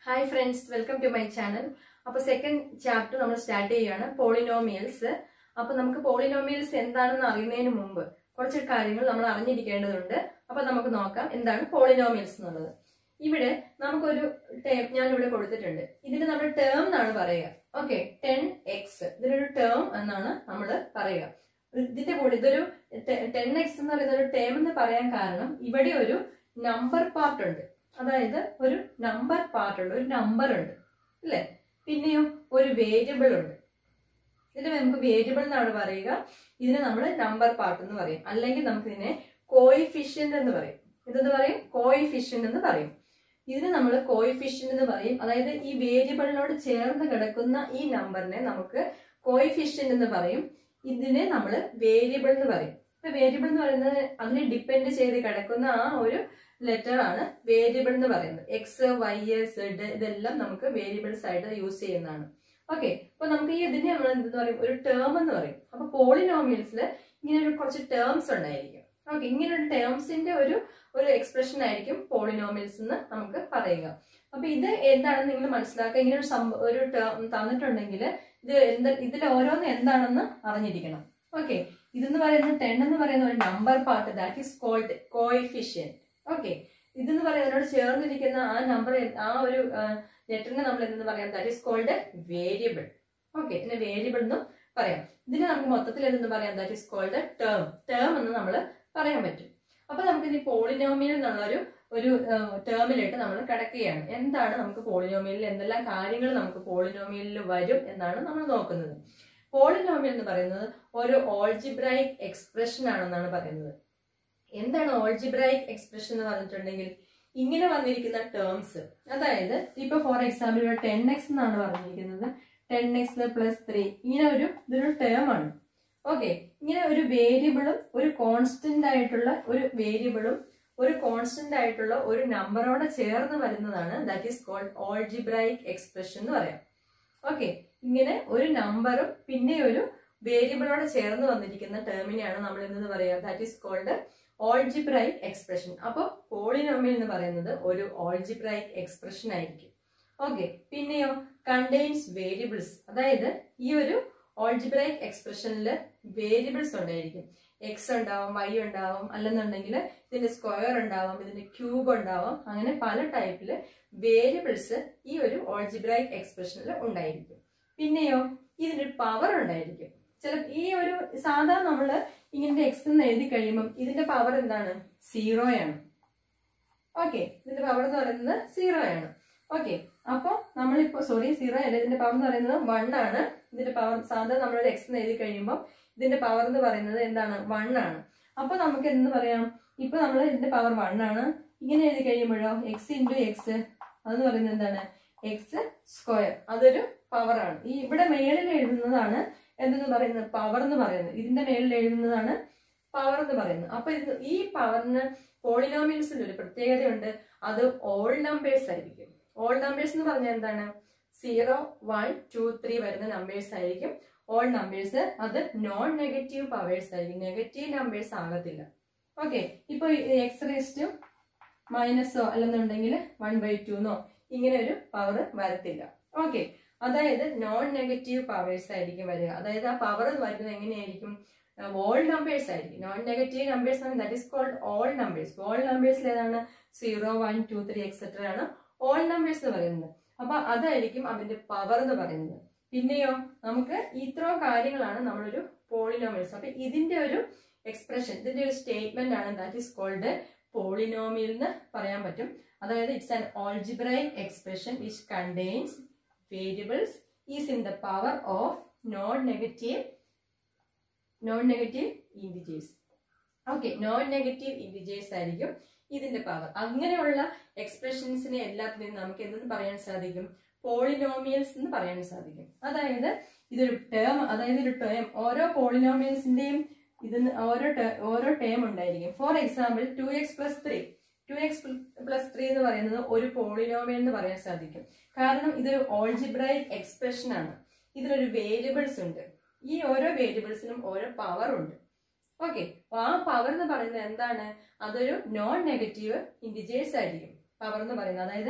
hi friends welcome to my channel അപ്പോൾ second chapter നമ്മൾ start ചെയ്യുകയാണ് പോളിനോമിയൽസ് അപ്പോൾ നമുക്ക് പോളിനോമിയൽസ് എന്താണെന്ന് അറിയുന്നതിന് മുമ്പ് കുറച്ച് കാര്യങ്ങൾ നമ്മൾ അറിഞ്ഞിരിക്കേണ്ടതുണ്ട് അപ്പോൾ നമുക്ക് നോക്കാം എന്താണ് പോളിനോമിയൽസ് എന്നുള്ളത് ഇവിടെ നമുക്കൊരു ടേം ഞാൻ ഇവിടെ കൊടുത്തിട്ടുണ്ട് ഇതിന് നമ്മൾ ടേം എന്നാണ് പറയുക ഓക്കെ ടെൻ എക്സ് ഇതിനൊരു ടേം എന്നാണ് നമ്മൾ പറയുക ഇതിന്റെ കൂടെ ഇതൊരു ടെൻ എക്സ് എന്ന് പറയുന്ന ഒരു ടേം എന്ന് പറയാൻ കാരണം ഇവിടെ ഒരു നമ്പർ പാർട്ട് ഉണ്ട് അതായത് ഒരു നമ്പർ പാർട്ട് ഉണ്ട് ഒരു നമ്പർ ഉണ്ട് അല്ലേ പിന്നെയോ ഒരു വേരിയബിൾ ഉണ്ട് ഇതിന് നമുക്ക് വേരിയബിൾ എന്നാണ് പറയുക ഇതിന് നമ്മൾ നമ്പർ പാർട്ട് എന്ന് പറയും അല്ലെങ്കിൽ നമുക്ക് ഇതിനെ കോയിഫിഷ്യന്റ് എന്ന് പറയും ഇതെന്ന് പറയും കോയിഫിഷ്യന്റ് എന്ന് പറയും ഇതിന് നമ്മൾ കോയിഫിഷ്യന്റ് എന്ന് പറയും അതായത് ഈ വേരിയബിളിനോട് ചേർന്ന് കിടക്കുന്ന ഈ നമ്പറിനെ നമുക്ക് കോയിഫിഷ്യന്റ് എന്ന് പറയും ഇതിനെ നമ്മൾ വേരിയബിൾ എന്ന് പറയും ഇപ്പൊ വേരിയബിൾ എന്ന് പറയുന്നത് അതിനെ ഡിപ്പെൻഡ് ചെയ്ത് കിടക്കുന്ന ആ ഒരു ലെറ്റർ ആണ് വേരിയബിൾ എന്ന് പറയുന്നത് എക്സ് വൈ സെഡ് ഇതെല്ലാം നമുക്ക് വേരിയബിൾസ് ആയിട്ട് യൂസ് ചെയ്യുന്നതാണ് ഓക്കെ അപ്പൊ നമുക്ക് ഈ ഇതിനെ നമ്മൾ എന്തെന്ന് പറയും ഒരു ടേം എന്ന് പറയും അപ്പൊ പോളിനോമിയൽസിൽ ഇങ്ങനെ ഒരു കുറച്ച് ടേംസ് ഉണ്ടായിരിക്കും ഓക്കെ ഇങ്ങനെ ഒരു ടേംസിന്റെ ഒരു ഒരു എക്സ്പ്രഷൻ ആയിരിക്കും പോളിനോമിയൽസ് എന്ന് നമുക്ക് പറയുക അപ്പൊ ഇത് എന്താണെന്ന് നിങ്ങൾ മനസ്സിലാക്കുക ഇങ്ങനെ ഒരു സംഭവം ഒരു ടേം തന്നിട്ടുണ്ടെങ്കിൽ ഇത് എന്താ ഇതിൽ ഓരോന്ന് എന്താണെന്ന് അറിഞ്ഞിരിക്കണം ഓക്കെ ഇതെന്ന് പറയുന്നത് ടെൻ എന്ന് പറയുന്ന ഒരു number part that is called coefficient okay ഇതെന്ന് പറയുന്നതിനോട് ചേർന്നിരിക്കുന്ന ആ നമ്പർ ആ ഒരു ലെറ്ററിനെ നമ്മൾ എന്തെന്ന് പറയാം that is called variable okay ഇതിനെ വേരിയബിൾ എന്നും പറയാം ഇതിനെ നമുക്ക് മൊത്തത്തിൽ എന്തെന്ന് പറയാം that is called term term എന്ന് നമ്മൾ പറയാൻ പറ്റും അപ്പൊ നമുക്ക് ഇനി പോളിനോമിയൽ എന്നുള്ള ഒരു ഒരു ടേമിലിട്ട് നമ്മൾ കിടക്കുകയാണ് എന്താണ് നമുക്ക് പോളിനോമിയലിൽ എന്തെല്ലാം കാര്യങ്ങൾ നമുക്ക് പോളിനോമിയലിൽ വരും എന്നാണ് നമ്മൾ നോക്കുന്നത് പോളിനോമിയൽ എന്ന് പറയുന്നത് ഒരു ഓൾജിബ്രൈക് എക്സ്പ്രഷൻ ആണെന്നാണ് പറയുന്നത് എന്താണ് ഓൾജിബ്രൈക് എക്സ്പ്രഷൻ എന്ന് പറഞ്ഞിട്ടുണ്ടെങ്കിൽ ഇങ്ങനെ വന്നിരിക്കുന്ന ടേംസ് അതായത് ഇപ്പൊ ഫോർ എക്സാമ്പിൾ ഇവിടെ ടെൻ എക്സ് എന്നാണ് പറഞ്ഞിരിക്കുന്നത് ടെൻ എക്സ് പ്ലസ് ത്രീ ഇങ്ങനെ ഒരു ഇതൊരു ടേം ആണ് ഓക്കെ ഇങ്ങനെ ഒരു വേരിയബിളും ഒരു കോൺസ്റ്റന്റ് ആയിട്ടുള്ള ഒരു വേരിയബിളും ഒരു കോൺസ്റ്റന്റ് ആയിട്ടുള്ള ഒരു നമ്പറോട് ചേർന്ന് വരുന്നതാണ് that is called algebraic expression എന്ന് പറയാം ഓക്കെ ഇങ്ങനെ ഒരു നമ്പറും പിന്നെ ഒരു വേരിയബിളോട് ചേർന്ന് വന്നിരിക്കുന്ന ടേമിനെയാണ് നമ്മൾ എന്തെന്ന് പറയുക that is called algebraic expression അപ്പോൾ പോളിനോമിയൽ എന്ന് പറയുന്നത് ഒരു ഓൾജിബ്രൈക് എക്സ്പ്രഷൻ ആയിരിക്കും ഓക്കെ പിന്നെയോ കണ്ടെയ്ൻസ് വേരിയബിൾസ് അതായത് ഈ ഒരു ഓൾജിബ്രൈക് എക്സ്പ്രഷനിൽ വേരിയബിൾസ് ഉണ്ടായിരിക്കും എക്സ് ഉണ്ടാവും വൈ ഉണ്ടാവും അല്ലെന്നുണ്ടെങ്കിൽ ഇതിന്റെ സ്ക്വയർ ഉണ്ടാവും ഇതിന്റെ ക്യൂബ് ഉണ്ടാവും അങ്ങനെ പല ടൈപ്പില് വേരിയബിൾസ് ഈ ഒരു ഓൾജിബ്രൈക് എക്സ്പ്രഷനിൽ ഉണ്ടായിരിക്കും പിന്നെയോ ഇതിനൊരു പവർ ഉണ്ടായിരിക്കും ചില ഈ ഒരു സാധാരണ നമ്മൾ ഇങ്ങനെ എക്സ് എന്ന് എഴുതി കഴിയുമ്പം ഇതിന്റെ പവർ എന്താണ് സീറോ ആണ് ഓക്കെ ഇതിന്റെ പവർ എന്ന് പറയുന്നത് സീറോ ആണ് ഓക്കെ അപ്പൊ നമ്മളിപ്പോ സോറി സീറോ അല്ല ഇതിന്റെ പവർ എന്ന് പറയുന്നത് വൺ ആണ് ഇതിന്റെ പവർ സാധാരണ നമ്മളൊരു എക്സ് എന്ന് എഴുതി കഴിയുമ്പോൾ ഇതിന്റെ പവർ എന്ന് പറയുന്നത് എന്താണ് വൺ ആണ് അപ്പൊ നമുക്ക് എന്ത് പറയാം ഇപ്പൊ നമ്മൾ ഇതിന്റെ പവർ വൺ ആണ് ഇങ്ങനെ എഴുതി കഴിയുമ്പോഴോ എക്സ് ഇൻറ്റു എക്സ് അതെന്ന് പറയുന്നത് എന്താണ് എക്സ് സ്ക്വയർ അതൊരു പവർ ആണ് ഈ ഇവിടെ മേളിൽ എഴുതുന്നതാണ് എന്തെന്ന് പറയുന്നത് പവർ എന്ന് പറയുന്നത് ഇതിന്റെ മേളിൽ എഴുതുന്നതാണ് പവർ എന്ന് പറയുന്നത് അപ്പൊ ഇത് ഈ പവറിന് പോളിനോമിയൽസിന്റെ ഒരു പ്രത്യേകതയുണ്ട് അത് ഓൾ നമ്പേഴ്സ് ആയിരിക്കും ഓൾ നമ്പേഴ്സ് എന്ന് പറഞ്ഞാൽ എന്താണ് സീറോ വൺ ടു ത്രീ വരുന്ന നമ്പേഴ്സ് ആയിരിക്കും ഓൾ നമ്പേഴ്സ് അത് നോൺ നെഗറ്റീവ് പവേഴ്സ് ആയിരിക്കും നെഗറ്റീവ് നമ്പേഴ്സ് ആകത്തില്ല ഓക്കെ ഇപ്പൊ എക്സ് റേസ്റ്റ് മൈനസോ അല്ലെന്നുണ്ടെങ്കിൽ വൺ ബൈ ടുന്നോ ഇങ്ങനെ ഒരു പവർ വരത്തില്ല ഓക്കെ അതായത് നോൺ നെഗറ്റീവ് പവേഴ്സ് ആയിരിക്കും വരിക അതായത് ആ പവർ വരുന്നത് എങ്ങനെയായിരിക്കും ഓൾ നമ്പേഴ്സ് ആയിരിക്കും നോൺ നെഗറ്റീവ് നമ്പേഴ്സ് ആണ് that is called whole numbers whole നമ്പേഴ്സിൽ ഏതാണ് zero one two three etcetera ആണ് ഓൾ നമ്പേഴ്സ് എന്ന് പറയുന്നത് അപ്പൊ അതായിരിക്കും അതിന്റെ പവർ എന്ന് പറയുന്നത് പിന്നെയോ നമുക്ക് ഇത്രയും കാര്യങ്ങളാണ് നമ്മളൊരു പോളിനോമിയൽസ് അപ്പൊ ഇതിന്റെ ഒരു എക്സ്പ്രഷൻ ഇതിന്റെ ഒരു സ്റ്റേറ്റ്മെന്റ് ആണ് ദാറ്റ് ഈസ് കോൾഡ് പോളിനോമിയൽ എന്ന് പറയാൻ പറ്റും അതായത് it's an algebraic expression which contains variables is in the power of non negative non negative integers okay non negative integers ആയിരിക്കും ഇതിന്റെ പവർ അങ്ങനെയുള്ള എക്സ്പ്രഷൻസിനെ എല്ലാത്തിനെയും നമുക്ക് എന്തെന്ന് പറയാൻ സാധിക്കും പോളിനോമിയൽസ് എന്ന് പറയാൻ സാധിക്കും അതായത് ഇതൊരു ടേം അതായത് ഒരു ടേം ഓരോ പോളിനോമിയൽസിന്റെയും ഇതിന് ഓരോ ഓരോ ടേം ഉണ്ടായിരിക്കും for example two X plus three two X plus three എന്ന് പറയുന്നത് ഒരു പോളിനോമിയൽ എന്ന് പറയാൻ സാധിക്കും കാരണം ഇതൊരു ഓൾജിബ്രൈക് എക്സ്പ്രഷൻ ആണ് ഇതിലൊരു വേരിയബിൾസ് ഉണ്ട് ഈ ഓരോ വേരിയബിൾസിനും ഓരോ പവർ ഉണ്ട് ഓക്കെ അപ്പൊ ആ പവർ എന്ന് പറയുന്നത് എന്താണ് അതൊരു നോൺ നെഗറ്റീവ് ഇൻഡിജേഴ്സ് ആയിരിക്കും പവർ എന്ന് പറയുന്നത് അതായത്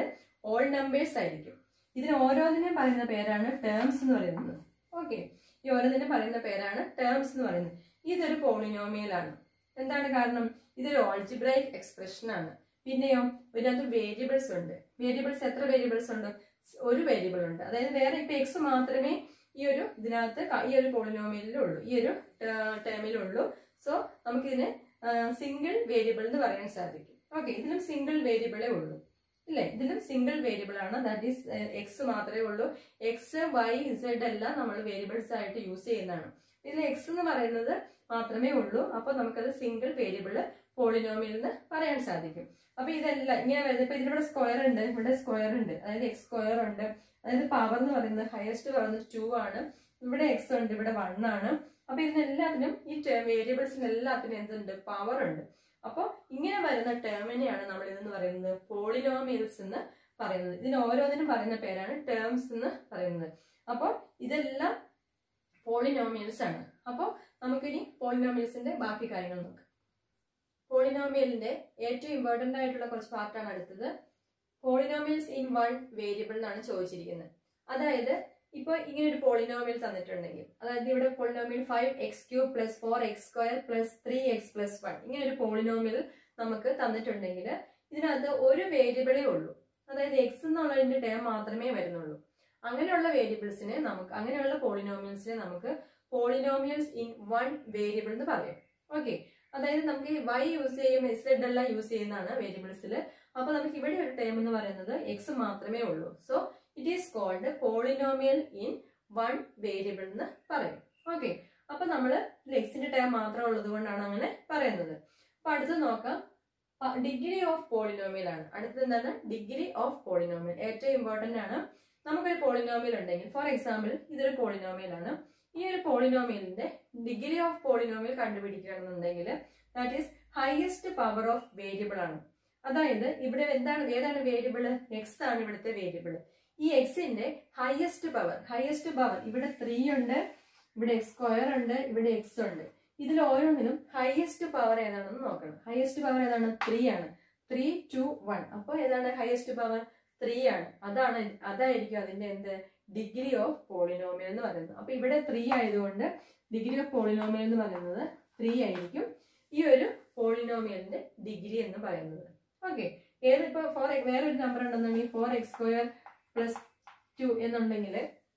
ഓൾ നമ്പേഴ്സ് ആയിരിക്കും ഇതിന് ഓരോന്നിനും പറയുന്ന പേരാണ് ടേംസ് എന്ന് പറയുന്നത് ഓക്കെ ഈ ഓരോന്നിനും പറയുന്ന പേരാണ് ടേംസ് എന്ന് പറയുന്നത് ഇതൊരു പോളിനോമിയൽ ആണ് എന്താണ് കാരണം ഇതൊരു ഓൾജിബ്രൈക് എക്സ്പ്രഷൻ ആണ് പിന്നെയോ ഇതിനകത്ത് വേരിയബിൾസ് ഉണ്ട് വേരിയബിൾസ് എത്ര വേരിയബിൾസ് ഉണ്ട് ഒരു വേരിയബിൾ ഉണ്ട് അതായത് വേറെ ഇപ്പൊ എക്സ് മാത്രമേ ഈ ഒരു ഇതിനകത്ത് ക- ഈ ഒരു പോളിനോമിയലിലുള്ളൂ ഈ ഒരു ടേമിലുള്ളൂ സോ നമുക്കിതിന് സിംഗിൾ വേരിയബിൾ എന്ന് പറയാൻ സാധിക്കും ഓക്കെ ഇതിലും സിംഗിൾ വേരിയബിളേ ഉള്ളൂ ഇല്ലേ ഇതിലും സിംഗിൾ വേരിയബിൾ ആണ് ദാറ്റ് ഈസ് എക്സ് മാത്രമേ ഉള്ളൂ എക്സ് വൈ ഇസഡ് എല്ലാം നമ്മൾ വേരിയബിൾസ് ആയിട്ട് യൂസ് ചെയ്യുന്നതാണ് ഇതിൽ എക്സ് എന്ന് പറയുന്നത് മാത്രമേ ഉള്ളൂ അപ്പോൾ നമുക്കത് സിംഗിൾ വേരിയബിൾ പോളിനോമിയൽ എന്ന് പറയാൻ സാധിക്കും അപ്പൊ ഇതെല്ലാം ഇങ്ങനെ വരുന്നത് ഇപ്പൊ ഇതിലിവിടെ സ്ക്വയർ ഉണ്ട് ഇവിടെ സ്ക്വയർ ഉണ്ട് അതായത് എക്സ് സ്ക്വയർ ഉണ്ട് അതായത് പവർ എന്ന് പറയുന്നത് ഹയസ്റ്റ് പറയുന്നത് ടു ആണ് ഇവിടെ എക്സ് ഉണ്ട് ഇവിടെ വൺ ആണ് അപ്പൊ ഇതിനെല്ലാത്തിനും ഈ വേരിയബിൾസിന് എല്ലാത്തിനും എന്തുണ്ട് പവർ ഉണ്ട് അപ്പോൾ ഇങ്ങനെ വരുന്ന ടേമിനെയാണ് നമ്മൾ ഇതെന്ന് പറയുന്നത് പോളിനോമിയൽസ് എന്ന് പറയുന്നത് ഇതിന് ഓരോന്നിനും പറയുന്ന പേരാണ് ടേംസ് എന്ന് പറയുന്നത് അപ്പോൾ ഇതെല്ലാം പോളിനോമിയൽസ് ആണ് അപ്പോൾ നമുക്കിനി പോളിനോമിയൽസിന്റെ ബാക്കി കാര്യങ്ങൾ നോക്കാം പോളിനോമിയലിന്റെ ഏറ്റവും ഇമ്പോർട്ടന്റ് ആയിട്ടുള്ള കുറച്ച് പാർട്ടാണ് അടുത്തത് പോളിനോമിയൽസ് ഇൻ വൺ വേരിയബിൾ എന്നാണ് ചോദിച്ചിരിക്കുന്നത് അതായത് ഇപ്പൊ ഇങ്ങനെ ഒരു പോളിനോമിയൽ തന്നിട്ടുണ്ടെങ്കിൽ അതായത് ഇവിടെ polynomial five X cube plus four X square plus three X plus one ഇങ്ങനെ ഒരു പോളിനോമിയൽ നമുക്ക് തന്നിട്ടുണ്ടെങ്കിൽ ഇതിനകത്ത് ഒരു വേരിയബിളേ ഉള്ളൂ അതായത് എക്സ് എന്നുള്ളതിന്റെ ടേം മാത്രമേ വരുന്നുള്ളൂ അങ്ങനെയുള്ള വേരിയബിൾസിനെ നമുക്ക് അങ്ങനെയുള്ള പോളിനോമിയൽസിനെ നമുക്ക് പോളിനോമിയൽസ് ഇൻ വൺ വേരിയബിൾ എന്ന് പറയും ഓക്കെ അതായത് നമുക്ക് വൈ യൂസ് ചെയ്യും ഇസഡ് എല്ലാം യൂസ് ചെയ്യുന്നതാണ് വേരിയബിൾസിൽ അപ്പൊ നമുക്ക് ഇവിടെ ഒരു ടേം എന്ന് പറയുന്നത് എക്സ് മാത്രമേ ഉള്ളൂ so it is called polynomial in one variable എന്ന് പറയും ഓക്കെ അപ്പൊ നമ്മൾ എക്സിന്റെ ടേം മാത്രം ഉള്ളത് കൊണ്ടാണ് അങ്ങനെ പറയുന്നത് അപ്പൊ അടുത്ത് നോക്കാം ഡിഗ്രി ഓഫ് പോളിനോമിയൽ ആണ് അടുത്തത് എന്താണ് ഡിഗ്രി ഓഫ് പോളിനോമിയൽ ഏറ്റവും ഇമ്പോർട്ടന്റ് ആണ് നമുക്കൊരു പോളിനോമിയൽ ഉണ്ടെങ്കിൽ ഫോർ എക്സാമ്പിൾ ഇതൊരു പോളിനോമിയൽ ആണ് ഈ ഒരു പോളിനോമിയലിന്റെ ഡിഗ്രി ഓഫ് പോളിനോമിയൽ കണ്ടുപിടിക്കണമെന്നുണ്ടെങ്കിൽ that is highest power of variable ആണ് അതായത് ഇവിടെ എന്താണ് ഏതാണ് വേരിയബിൾ എക്സ് ആണ് ഇവിടുത്തെ വേരിയബിൾ ഈ എക്സിന്റെ ഹയസ്റ്റ് പവർ ഹയസ്റ്റ് പവർ ഇവിടെ ത്രീ ഉണ്ട് ഇവിടെ എക്സ് സ്ക്വയർ ഉണ്ട് ഇവിടെ എക്സ് ഉണ്ട് ഇതിൽ ഓരോന്നിനും ഹയസ്റ്റ് പവർ ഏതാണെന്ന് നോക്കണം ഹയസ്റ്റ് പവർ ഏതാണ് ത്രീ ആണ് ത്രീ ടു വൺ അപ്പോൾ ഏതാണ് ഹയസ്റ്റ് പവർ ത്രീ ആണ് അതാണ് അതായിരിക്കും അതിന്റെ എന്ത് ഡിഗ്രി ഓഫ് പോളിനോമിയൽ എന്ന് പറയുന്നത് അപ്പൊ ഇവിടെ ത്രീ ആയതുകൊണ്ട് ഡിഗ്രി ഓഫ് പോളിനോമിയൽ എന്ന് പറയുന്നത് ത്രീ ആയിരിക്കും ഈ ഒരു പോളിനോമിയലിന്റെ ഡിഗ്രി എന്ന് പറയുന്നത് ഓക്കെ ഏത് ഇപ്പൊ ഫോർ വേറെ ഒരു നമ്പർ ഉണ്ടെന്നുണ്ടെങ്കിൽ four X square plus two എന്നുണ്ടെങ്കിൽ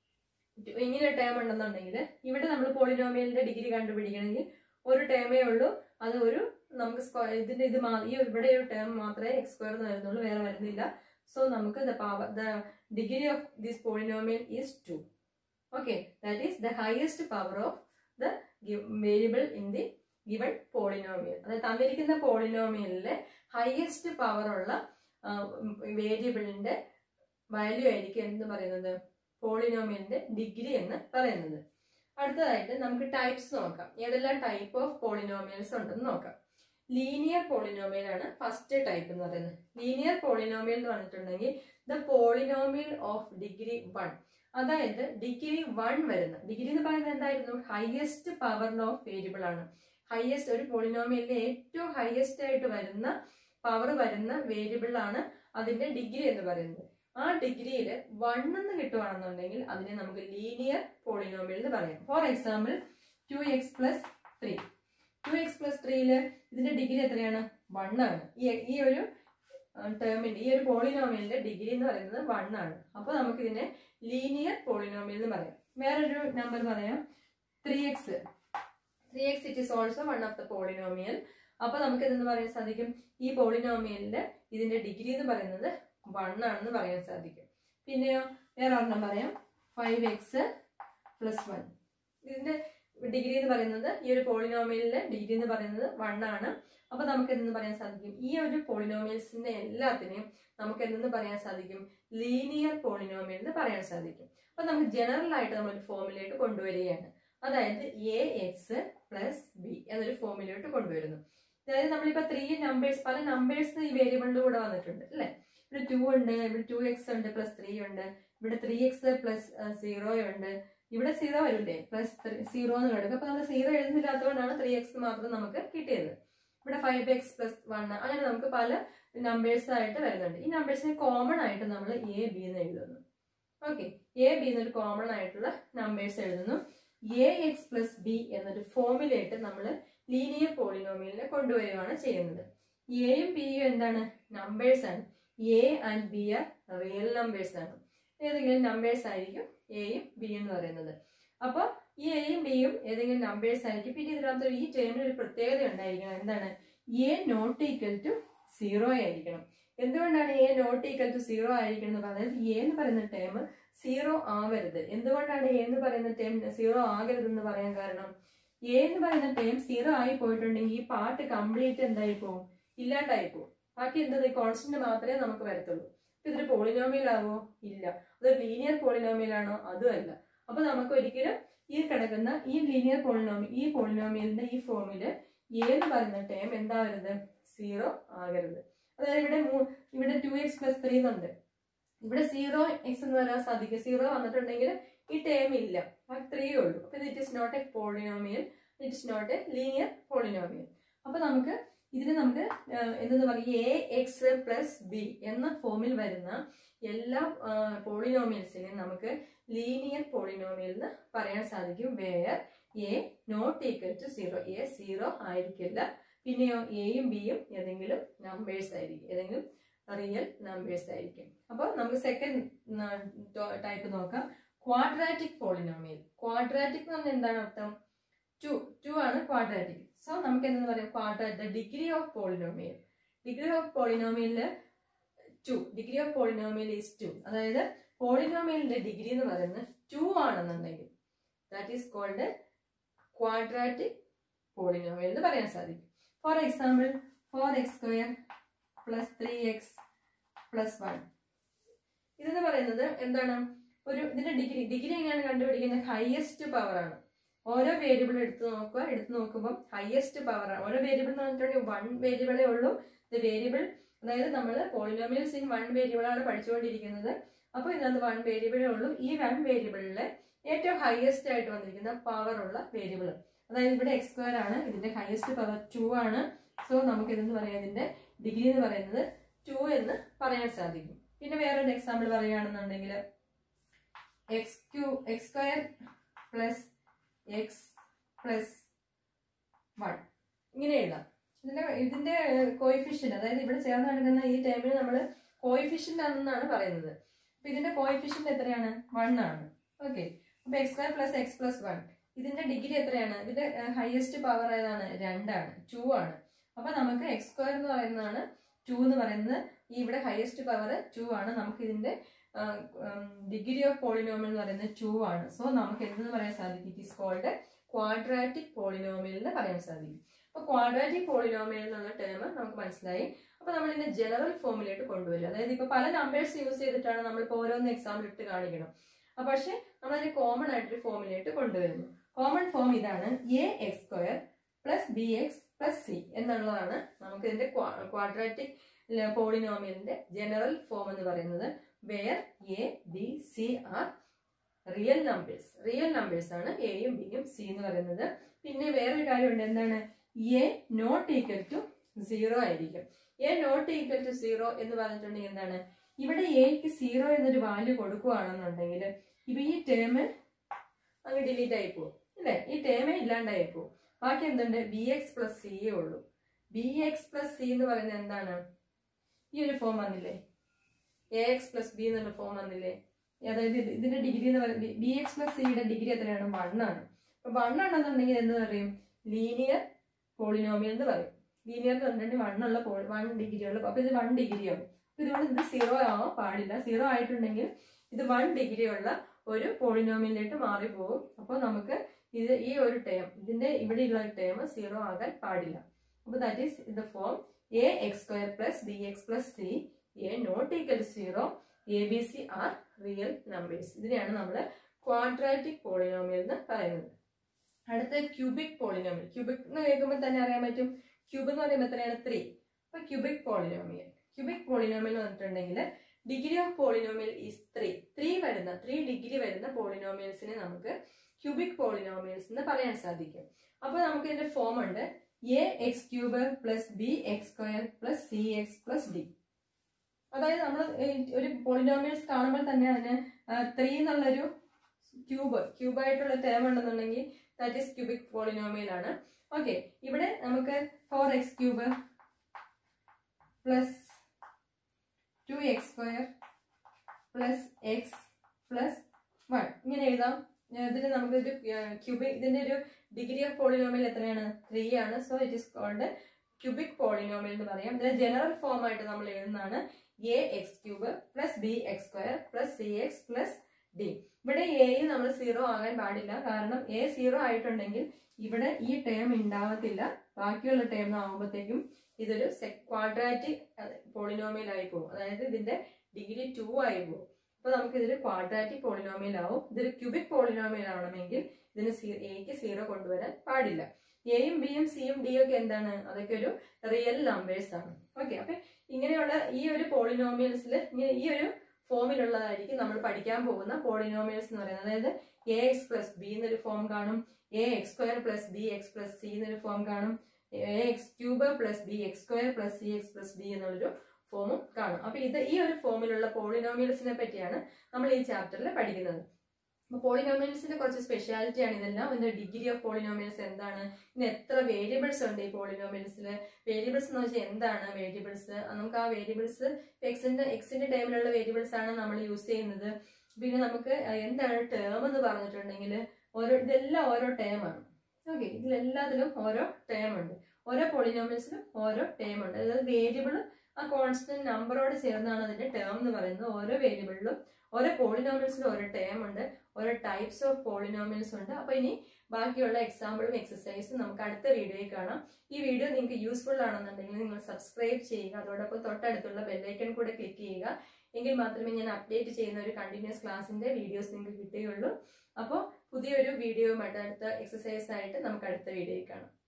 ഇങ്ങനെ ഒരു ടേം ഉണ്ടെന്നുണ്ടെങ്കിൽ ഇവിടെ നമ്മൾ പോളിനോമിയലിന്റെ ഡിഗ്രി കണ്ടുപിടിക്കണമെങ്കിൽ ഒരു ടേമേ ഉള്ളൂ അത് ഒരു നമുക്ക് സ്ക്വയർ ഇതിന്റെ ഇത് മാ- ഈ ഇവിടെ ഒരു ടേം മാത്രമേ എക്സ് സ്ക്വയർ എന്ന് വരുന്നുള്ളൂ വേറെ വരുന്നില്ല സോ നമുക്ക് the power the degree of this polynomial is two okay that is the highest power of the variable in the given polynomial അതായത് തന്നിരിക്കുന്ന പോളിനോമിയലിലെ ഹയസ്റ്റ് പവർ ഉള്ള വേരിയബിളിന്റെ വാല്യൂ ആയിരിക്കും എന്ന് പറയുന്നത് പോളിനോമിയലിന്റെ ഡിഗ്രി എന്ന് പറയുന്നത് അടുത്തതായിട്ട് നമുക്ക് ടൈപ്സ് നോക്കാം ഏതെല്ലാം ടൈപ്പ് ഓഫ് പോളിനോമിയൽസ് ഉണ്ടെന്ന് നോക്കാം ലീനിയർ പോളിനോമിയൽ ആണ് ഫസ്റ്റ് ടൈപ്പ് എന്ന് പറയുന്നത് ലീനിയർ പോളിനോമിയൽ എന്ന് പറഞ്ഞിട്ടുണ്ടെങ്കിൽ the polynomial of degree one അതായത് ഡിഗ്രി വൺ വരുന്ന ഡിഗ്രി എന്ന് പറയുന്നത് എന്തായിരുന്നു ഹയസ്റ്റ് പവർ ഓഫ് വേരിയബിൾ ആണ് ഹയസ്റ്റ് ഒരു പോളിനോമിയലിന്റെ ഏറ്റവും ഹയസ്റ്റ് ആയിട്ട് വരുന്ന പവർ വരുന്ന വേരിയബിൾ ആണ് അതിന്റെ ഡിഗ്രി എന്ന് പറയുന്നത് ആ ഡിഗ്രിയിൽ വൺ എന്ന് കിട്ടുവാണെന്നുണ്ടെങ്കിൽ അതിനെ നമുക്ക് ലീനിയർ പോളിനോമിയൽ എന്ന് പറയാം for example two X plus three two X plus ത്രീയില് ഇതിന്റെ ഡിഗ്രി എത്രയാണ് വൺ ആണ് ഈ ഈ ഒരു ടേമിന്റെ ഈ ഒരു പോളിനോമിയലിന്റെ ഡിഗ്രി എന്ന് പറയുന്നത് വൺ ആണ് അപ്പോൾ നമുക്ക് ഇതിനെ ലീനിയർ പോളിനോമിയൽ എന്ന് പറയാം വേറൊരു നമ്പർ പറയാം three X three X it is also one of the polynomial അപ്പൊ നമുക്ക് ഇതെന്ന് പറയാൻ സാധിക്കും ഈ പോളിനോമിയലിന്റെ ഇതിന്റെ ഡിഗ്രി എന്ന് പറയുന്നത് വൺ ആണെന്ന് പറയാൻ സാധിക്കും പിന്നെയോ വേറെ ഒരെണ്ണം പറയാം ഫൈവ് എക്സ് പ്ലസ് വൺ ഇതിന്റെ ഡിഗ്രി എന്ന് പറയുന്നത് ഈ ഒരു പോളിനോമിയലിന്റെ ഡിഗ്രി എന്ന് പറയുന്നത് വൺ ആണ് അപ്പൊ നമുക്ക് എന്തെന്ന് പറയാൻ സാധിക്കും ഈ ഒരു പോളിനോമിയൽസിന്റെ എല്ലാത്തിനെയും നമുക്ക് എന്തെന്ന് പറയാൻ സാധിക്കും ലീനിയർ പോളിനോമിയൽ എന്ന് പറയാൻ സാധിക്കും അപ്പൊ നമുക്ക് ജനറൽ ആയിട്ട് നമ്മൾ ഒരു ഫോമിലേക്ക് കൊണ്ടുവരികയാണ് അതായത് എ എക്സ് പ്ലസ് ബി എന്നൊരു ഫോമിലോട്ട് കൊണ്ടുവരുന്നു അതായത് നമ്മളിപ്പോ ത്രീ നമ്പേഴ്സ് പല നമ്പേഴ്സ് ഈ വേരിയബിളിന്റെ കൂടെ വന്നിട്ടുണ്ട് അല്ലെ ഇവിടെ ടു ഉണ്ട് ഇവിടെ ടു എക്സ് ഉണ്ട് പ്ലസ് ത്രീ ഉണ്ട് ഇവിടെ ത്രീ എക്സ് പ്ലസ് സീറോ ഉണ്ട് ഇവിടെ സീറോ വരില്ലേ പ്ലസ് സീറോ എന്ന് കിടക്കും അപ്പൊ നമ്മൾ സീറോ എഴുതുന്നില്ലാത്തതുകൊണ്ടാണ് ത്രീ എക്സ് മാത്രം നമുക്ക് കിട്ടിയത് ഇവിടെ ഫൈവ് എക്സ് പ്ലസ് വൺ അങ്ങനെ നമുക്ക് പല നമ്പേഴ്സ് ആയിട്ട് വരുന്നുണ്ട് ഈ നമ്പേഴ്സിനെ കോമൺ ആയിട്ട് നമ്മൾ എ ബി എന്ന് എഴുതുന്നു ഓക്കെ എ ബി എന്നൊരു കോമൺ ആയിട്ടുള്ള നമ്പേഴ്സ് എഴുതുന്നു എ എക്സ് പ്ലസ് ബി എന്നൊരു ഫോമിലായിട്ട് നമ്മൾ ലീനിയർ പോളിനോമിയലിനെ കൊണ്ടുവരികയാണ് ചെയ്യുന്നത് എയും ബിയും എന്താണ് നമ്പേഴ്സ് ആണ് A and B are real numbers ആണ് ഏതെങ്കിലും നമ്പേഴ്സ് ആയിരിക്കും എയും ബി എന്ന് പറയുന്നത് അപ്പോൾ ഈ എയും ബിയും ഏതെങ്കിലും നമ്പേഴ്സ് ആയിരിക്കും പിന്നെ ഇതിനകത്ത് ഈ ടേമിന് ഒരു പ്രത്യേകത ഉണ്ടായിരിക്കണം എന്താണ് A not equal to zero ആയിരിക്കണം എന്തുകൊണ്ടാണ് A not equal to zero ആയിരിക്കണം എന്ന് പറയുന്നത് എ എന്ന് പറയുന്ന ടേം സീറോ ആവരുത് എന്തുകൊണ്ടാണ് എ എന്ന് പറയുന്ന ടേം സീറോ ആകരുത് എന്ന് പറയാൻ കാരണം എ എന്ന് പറയുന്ന ടേം സീറോ ആയി പോയിട്ടുണ്ടെങ്കിൽ ഈ പാർട്ട് കംപ്ലീറ്റ് എന്തായി പോകും ഇല്ലാണ്ടായി പോകും ബാക്കി എന്തത് കോൺസ്റ്റന്റ് മാത്രമേ നമുക്ക് വരത്തുള്ളൂ ഇപ്പൊ ഇതൊരു പോളിനോമിയൽ ആവോ ഇല്ല അതൊരു ലീനിയർ പോളിനോമിയൽ ആണോ അതും അല്ല അപ്പൊ നമുക്ക് ഒരിക്കലും ഈ കിടക്കുന്ന ഈ ലീനിയർ പോളിനോമി ഈ പോളിനോമിയലിന്റെ ഈ ഫോമില് എ എന്ന് പറയുന്ന ടേം എന്താവരുത് സീറോ ആകരുത് അതായത് ഇവിടെ മൂ- ഇവിടെ ടു എക്സ് പ്ലസ് ത്രീ എന്നുണ്ട് ഇവിടെ സീറോ എക്സ് എന്ന് വരാൻ സാധിക്കും സീറോ വന്നിട്ടുണ്ടെങ്കിൽ ഈ ടേം ഇല്ല ആ ത്രീ ഉള്ളൂ അപ്പൊ it is not a polynomial it is not a linear polynomial അപ്പൊ നമുക്ക് ഇതിന് നമുക്ക് ഏഹ്, എന്തെന്ന് പറയും എ എക്സ് പ്ലസ് ബി എന്ന ഫോമിൽ വരുന്ന എല്ലാ പോളിനോമിയൽസിനെയും നമുക്ക് ലീനിയർ പോളിനോമിയൽ എന്ന് പറയാൻ സാധിക്കും where A not equal to zero A zero ആയിരിക്കില്ല പിന്നെയോ എയും ബിയും ഏതെങ്കിലും നമ്പേഴ്സ് ആയിരിക്കും ഏതെങ്കിലും റിയൽ നമ്പേഴ്സ് ആയിരിക്കും അപ്പോൾ നമുക്ക് സെക്കൻഡ് ടൈപ്പ് നോക്കാം ക്വാഡ്രാറ്റിക് പോളിനോമിയൽ ക്വാഡ്രാറ്റിക് എന്ന് പറഞ്ഞാൽ എന്താണ് അർത്ഥം ടു ടു ആണ് ക്വാഡ്രാറ്റിക് സോ നമുക്ക് എന്തെന്ന് പറയാം quadratic degree of polynomial degree of പോളിനോമിയലില് two degree of polynomial is two അതായത് പോളിനോമിയലിന്റെ ഡിഗ്രി എന്ന് പറയുന്നത് ടു ആണെന്നുണ്ടെങ്കിൽ that is called quadratic polynomial എന്ന് പറയാൻ സാധിക്കും for example four X square plus three X plus one ഇതെന്ന് പറയുന്നത് എന്താണ് ഒരു ഇതിന്റെ ഡിഗ്രി ഡിഗ്രി എങ്ങനെയാണ് കണ്ടുപിടിക്കുന്നത് ഹയസ്റ്റ് പവർ ആണ് ഓരോ വേരിയബിൾ എടുത്ത് നോക്കുക എടുത്ത് നോക്കുമ്പോൾ ഹയസ്റ്റ് പവർ ആണ് ഓരോ വേരിയബിൾ എന്ന് പറഞ്ഞിട്ടുണ്ടെങ്കിൽ വൺ വേരിയബിളേ ഉള്ളൂ ഇത് വേരിയബിൾ അതായത് നമ്മൾ പോളിനോമിയൽസ് ഇൻ വൺ വേരിയബിൾ ആണ് പഠിച്ചുകൊണ്ടിരിക്കുന്നത് അപ്പോൾ ഇതിനകത്ത് വൺ വേരിയബിളേ ഉള്ളൂ ഈ വൺ വേരിയബിളിലെ ഏറ്റവും ഹയസ്റ്റ് ആയിട്ട് വന്നിരിക്കുന്ന പവർ ഉള്ള വേരിയബിൾ അതായത് ഇവിടെ എക്സ് സ്ക്വയർ ആണ് ഇതിന്റെ ഹയസ്റ്റ് പവർ ടു ആണ് സോ നമുക്ക് ഇതെന്ന് പറയാം ഇതിന്റെ ഡിഗ്രി എന്ന് പറയുന്നത് ടു എന്ന് പറയാൻ സാധിക്കും പിന്നെ വേറൊരു എക്സാമ്പിൾ പറയുകയാണെന്നുണ്ടെങ്കിൽ X Q X square plus X plus one ഇങ്ങനെ എഴുതാം ഇതിന്റെ ഇതിന്റെ കോയിഫിഷ്യന്റ് അതായത് ഇവിടെ ചേർന്ന് കിടക്കുന്ന ഈ ടേമിൽ നമ്മൾ കോയിഫിഷ്യന്റ് ആണെന്നാണ് പറയുന്നത് അപ്പൊ ഇതിന്റെ കോയിഫിഷ്യന്റ് എത്രയാണ് വൺ ആണ് ഓക്കെ അപ്പൊ x square plus X plus one ഇതിന്റെ ഡിഗ്രി എത്രയാണ് ഇതിന്റെ ഹയസ്റ്റ് പവർ ഏതാണ് രണ്ടാണ് ടു ആണ് അപ്പൊ നമുക്ക് എക്സ് സ്ക്വയർ എന്ന് പറയുന്നതാണ് ടു എന്ന് പറയുന്നത് ഈ ഇവിടെ ഹയസ്റ്റ് പവർ ടു ആണ് നമുക്ക് ഇതിന്റെ ഡിഗ്രി ഓഫ് പോളിനോമിയൽ എന്ന് പറയുന്നത് ടു ആണ് സോ നമുക്ക് എന്തെന്ന് പറയാൻ സാധിക്കും it is called quadratic polynomial എന്ന് പറയാൻ സാധിക്കും അപ്പൊ ക്വാഡ്രാറ്റിക് പോളിനോമിയൽ എന്നുള്ള ടേം നമുക്ക് മനസ്സിലായി അപ്പൊ നമ്മൾ ഇതിന്റെ ജനറൽ ഫോമിലേക്ക് കൊണ്ടുവരും അതായത് ഇപ്പൊ പല നമ്പേഴ്സ് യൂസ് ചെയ്തിട്ടാണ് നമ്മളിപ്പോൾ ഓരോന്ന് എക്സാമ്പിൾ ഇട്ട് കാണിക്കണം അപ്പൊ പക്ഷെ നമ്മളതിനെ കോമൺ ആയിട്ടൊരു ഫോമിലേക്ക് കൊണ്ടുവരുന്നു കോമൺ ഫോം ഇതാണ് a x square plus b x plus c എന്നുള്ളതാണ് നമുക്ക് ഇതിന്റെ ക്വാഡ്രാറ്റിക് പോളിനോമിയലിന്റെ ജനറൽ ഫോം എന്ന് പറയുന്നത് where a b c are real numbers real numbers ആണ് എയും ബിയും സി എന്ന് പറയുന്നത് പിന്നെ വേറൊരു കാര്യമുണ്ട് എന്താണ് A not equal to zero ആയിരിക്കും a not equal to zero എന്ന് പറഞ്ഞിട്ടുണ്ടെങ്കിൽ എന്താണ് ഇവിടെ എക്ക് സീറോ എന്നൊരു വാല്യൂ കൊടുക്കുകയാണെന്നുണ്ടെങ്കിൽ ഇപ്പൊ ഈ ടേം അങ്ങ് ഡിലീറ്റ് ആയി പോകും അല്ലേ ഈ ടേമേ ഇല്ലാണ്ടായി പോകും ബാക്കി എന്തുണ്ട് ബി എക്സ് പ്ലസ് സിയേ ഉള്ളൂ ബി എക്സ് പ്ലസ് സി എന്ന് പറയുന്നത് എന്താണ് ഈ ഒരു ഫോം വന്നില്ലേ എ എക്സ് പ്ലസ് ബി എന്നുള്ള ഫോം വന്നില്ലേ അതായത് ഇത് ഇതിന്റെ ഡിഗ്രി എന്ന് പറയുന്നത് ബി എക്സ് പ്ലസ് സിയുടെ ഡിഗ്രി എത്രയാണ് വൺ ആണ് അപ്പൊ വൺ ആണെന്നുണ്ടെങ്കിൽ എന്ത് പറയും ലീനിയർ പോളിനോമിയൽ എന്ന് പറയും ലീനിയർ എന്ന് പറഞ്ഞിട്ടുണ്ടെങ്കിൽ വൺ ഉള്ള പോൾ വൺ ഡിഗ്രി ഉള്ള അപ്പൊ ഇത് വൺ ഡിഗ്രി ആവും അപ്പൊ ഇതുകൊണ്ട് ഇത് സീറോ ആവാൻ പാടില്ല സീറോ ആയിട്ടുണ്ടെങ്കിൽ ഇത് വൺ ഡിഗ്രി ഉള്ള ഒരു പോളിനോമിയലിലേക്ക് മാറിപ്പോകും അപ്പോൾ നമുക്ക് ഇത് ഈ ഒരു ടേം ഇതിന്റെ ഇവിടെയുള്ള ടേം സീറോ ആകാൻ പാടില്ല അപ്പോൾ that is the form a x square plus b x plus c a not equal zero a b c are real numbers ഇതിനെയാണ് നമ്മൾ ക്വാഡ്രാറ്റിക് പോളിനോമിയൽ എന്ന് പറയുന്നത് അടുത്ത ക്യൂബിക് പോളിനോമിയൽ ക്യൂബിക് എന്ന് കേൾക്കുമ്പോൾ തന്നെ അറിയാൻ പറ്റും ക്യൂബ് എന്ന് പറയുമ്പോൾ എത്രയാണ് ത്രീ അപ്പൊ ക്യൂബിക് പോളിനോമിയൽ ക്യൂബിക് പോളിനോമിയൽ എന്ന് പറഞ്ഞിട്ടുണ്ടെങ്കിൽ degree of polynomial is three three വരുന്ന ത്രീ ഡിഗ്രി വരുന്ന പോളിനോമിയൽസിനെ നമുക്ക് ക്യൂബിക് പോളിനോമിയൽസ് എന്ന് പറയാൻ സാധിക്കും അപ്പൊ നമുക്ക് ഇതിന്റെ ഫോം ഉണ്ട് a x cube plus b x square plus c x plus d അതായത് നമ്മൾ ഒരു പോളിനോമിയൽസ് കാണുമ്പോൾ തന്നെ അതിന് ത്രീ എന്നുള്ളൊരു ക്യൂബ് ക്യൂബായിട്ടുള്ള ടേം ഉണ്ടെന്നുണ്ടെങ്കിൽ ദാറ്റ് ഈസ് ക്യൂബിക് പോളിനോമിയൽ ആണ് ഓക്കെ ഇവിടെ നമുക്ക് four x cube plus two x square plus X plus one ഇങ്ങനെ എഴുതാം ഇതിന് നമുക്കൊരു ക്യൂബിക് ഇതിന്റെ ഒരു ഡിഗ്രി ഓഫ് പോളിനോമിയൽ എത്രയാണ് ത്രീ ആണ് so it is called cubic polynomial എന്ന് പറയാം ഇതിന്റെ ജനറൽ ഫോം ആയിട്ട് നമ്മൾ എഴുതുന്നതാണ് a x cube plus b x square plus c x plus d ഇവിടെ എയും നമ്മൾ സീറോ ആകാൻ പാടില്ല കാരണം എ സീറോ ആയിട്ടുണ്ടെങ്കിൽ ഇവിടെ ഈ ടേം ഉണ്ടാവത്തില്ല ബാക്കിയുള്ള ടേം ആകുമ്പോഴത്തേക്കും ഇതൊരു ക്വാഡ്രാറ്റിക് പോളിനോമിയൽ ആയി പോകും അതായത് ഇതിന്റെ ഡിഗ്രി ടു ആയി പോകും അപ്പൊ നമുക്ക് ഇതൊരു ക്വാഡ്രാറ്റിക് പോളിനോമിയൽ ആവും ഇതൊരു ക്യൂബിക് പോളിനോമിയൽ ആവണമെങ്കിൽ ഇതിന് എക്ക് സീറോ കൊണ്ടുവരാൻ പാടില്ല എയും ബിയും സിയും ഡിയും ഒക്കെ എന്താണ് അതൊക്കെ ഒരു റിയൽ നമ്പേഴ്സ് ആണ് ഓക്കെ അപ്പൊ ഇങ്ങനെയുള്ള ഈ ഒരു പോളിനോമിയൽസിൽ ഈ ഒരു ഫോമിലുള്ളതായിരിക്കും നമ്മൾ പഠിക്കാൻ പോകുന്ന പോളിനോമിയൽസ് എന്ന് പറയുന്നത് അതായത് എ എക്സ് പ്ലസ് ബി എന്നൊരു ഫോം കാണും a x square plus b x plus c എന്നൊരു ഫോം കാണും a x cube plus b x square plus c x plus d എന്നുള്ളൊരു ഫോമും കാണും അപ്പൊ ഇത് ഈ ഒരു ഫോമിലുള്ള പോളിനോമിയൽസിനെ പറ്റിയാണ് നമ്മൾ ഈ ചാപ്റ്ററിൽ പഠിക്കുന്നത് അപ്പൊ പോളിനോമിയൽസിന്റെ കുറച്ച് സ്പെഷ്യാലിറ്റി ആണ് ഇതെല്ലാം ഇതിന്റെ ഡിഗ്രി ഓഫ് പോളിനോമിയൽസ് എന്താണ് ഇന്ന് എത്ര വേരിയബിൾസ് ഉണ്ട് ഈ പോളിനോമിയൽസിൽ വേരിയബിൾസ് എന്ന് വെച്ചാൽ എന്താണ് വേരിയബിൾസ് നമുക്ക് ആ വേരിയബിൾസ് എക്സിന്റെ എക്സിന്റെ ടൈമിലുള്ള വേരിയബിൾസ് ആണ് നമ്മൾ യൂസ് ചെയ്യുന്നത് പിന്നെ നമുക്ക് എന്താണ് ടേം എന്ന് പറഞ്ഞിട്ടുണ്ടെങ്കിൽ ഓരോ ഇതെല്ലാം ഓരോ ടേം ആണ് ഓക്കെ ഇതിലെല്ലാത്തിലും ഓരോ ടേം ഉണ്ട് ഓരോ പോളിനോമിയൽസിലും ഓരോ ടേം ഉണ്ട് അതായത് വേരിയബിൾ ആ കോൺസ്റ്റന്റ് നമ്പറോട് ചേർന്നാണ് അതിന്റെ ടേം എന്ന് പറയുന്നത് ഓരോ വേരിയബിളിലും ഓരോ പോളിനോമിയൽസിലും ഓരോ ടേം ഉണ്ട് ഓരോ ടൈപ്സ് ഓഫ് പോളിനോമിയൽസ് ഉണ്ട് അപ്പൊ ഇനി ബാക്കിയുള്ള എക്സാമ്പിളും എക്സസൈസും നമുക്ക് അടുത്ത വീഡിയോയിൽ കാണാം ഈ വീഡിയോ നിങ്ങൾക്ക് യൂസ്ഫുൾ ആണെന്നുണ്ടെങ്കിൽ നിങ്ങൾ സബ്സ്ക്രൈബ് ചെയ്യുക അതോടൊപ്പം തൊട്ടടുത്തുള്ള ബെല്ലൈക്കൺ കൂടെ ക്ലിക്ക് ചെയ്യുക എങ്കിൽ മാത്രമേ ഞാൻ അപ്ഡേറ്റ് ചെയ്യുന്ന ഒരു കണ്ടിന്യൂസ് ക്ലാസ്സിന്റെ വീഡിയോസ് നിങ്ങൾക്ക് കിട്ടുകയുള്ളൂ അപ്പോൾ പുതിയൊരു വീഡിയോയുമായിട്ട് അടുത്ത എക്സസൈസ് ആയിട്ട് നമുക്ക് അടുത്ത വീഡിയോയിൽ കാണാം